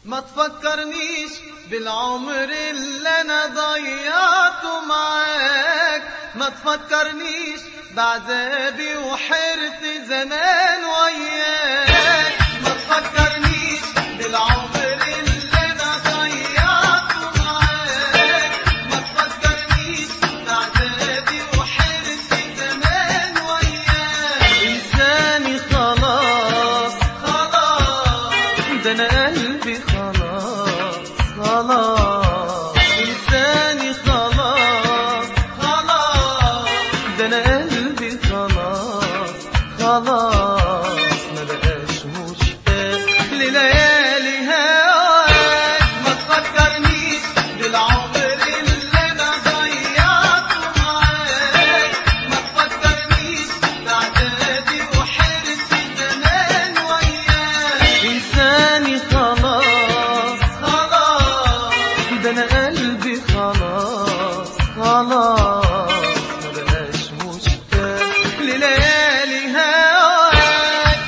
ما تفكرنيش بالعمر اللي انا ضيعته معاك ما تفكرنيش بعذابي وحرت زمان وياك ما تفكرنيش بالعمر اللي انا ضيعته معاك ما تفكرنيش بعذابي وحرت زمان وياك انساني خلاص خلاص ده انا قلبي خلاص خلاص انساني خلاص خلاص ده انا قلبي خلاص خلاص ما بقاش مشتاق لليالي هواك ما تفكرنيش بالعمر اللي انا ضيعته معاك ما تفكرنيش بعذابي وحرتي زمان وياك انساني خلاص خلاص ده انا قلبي خلاص خلاص ما بقاش مشتاق لليالي هواك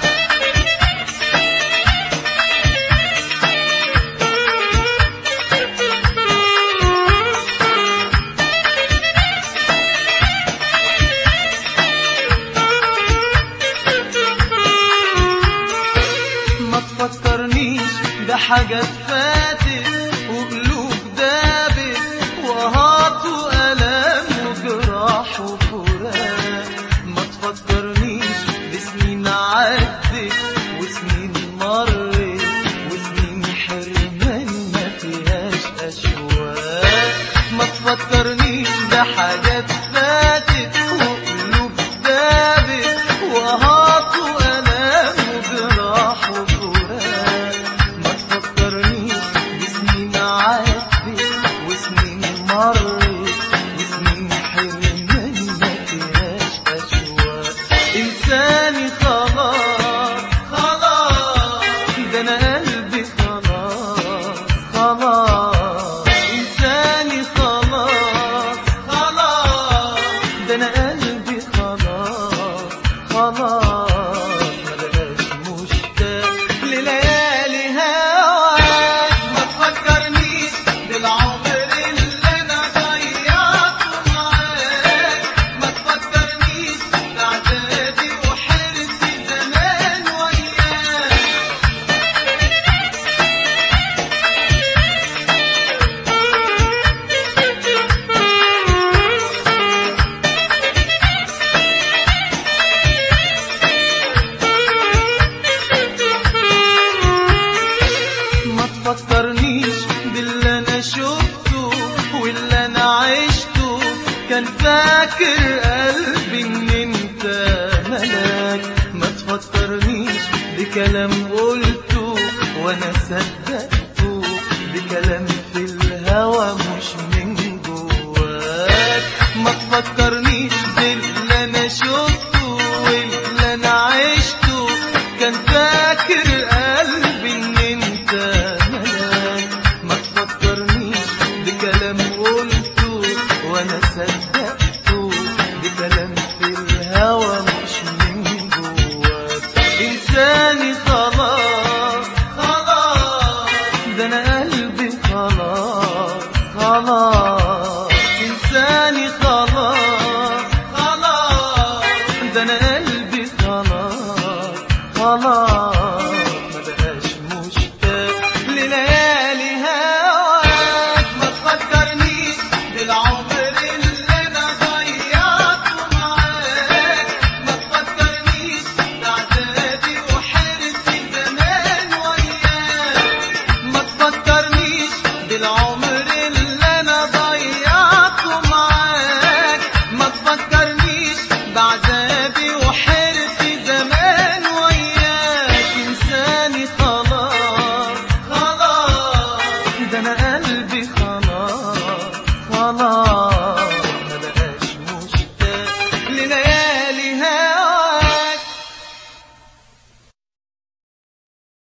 ما تفكرنيش بحاجات فاتت وقلوب دابت وهات وألم وجراح وفراق ما تفكرنيش بسنين عدت وسنين مرت وسنين حرمان ما فيهاش أشواق ما تفكرنيش بحاجات فاتت وقلوب دابت وهات وألم وجراح وفراق ما تفكرنيش بسنين عدت وسنين مرت وسنين حرمان ما فيهاش أشواق إنساني خلاص خلاص ده أنا قلبي خلاص خلاص إنساني خلاص خلاص ده أنا قلبي خلاص خلاص ما بقاش مشتاق لليالي هواك ما تفكرنيش بالعمر اللي انا ضيعته معاك ما تفكرنيش بعذابي وحرتي زمان وياك ما تفكرنيش باللي انا شفته واللي انا عشته كان فاكر قلبي ان انت ملاك ما تفكرنيش بكلام قلته وانا صدقته بكلام في الهوى مش من جواك ما تفكرنيش باللي انا شفته واللي انا عشته كان فاكر قلبي ان انت ملاك ما تفكرنيش بكلام قلته وانا صدقته بكلام في الهوى مش من جواك انساني خلاص خلاص ده انا قلبي خلاص خلاص انساني خلاص خلاص ده انا قلبي خلاص خلاص ما بقاش مشتاق لليالي هواك ما تفكرنيش بالعمر اللي انا ضيعته معاك ما تفكرنيش بعذابي وحرتي زمان وياك ما تفكرنيش بالعمر اللي انا ضيعته معاك ما تفكرنيش بعذابي وحرتي زمان وياك انساني خلاص خلاص ده انا قلبي خلاص خلاص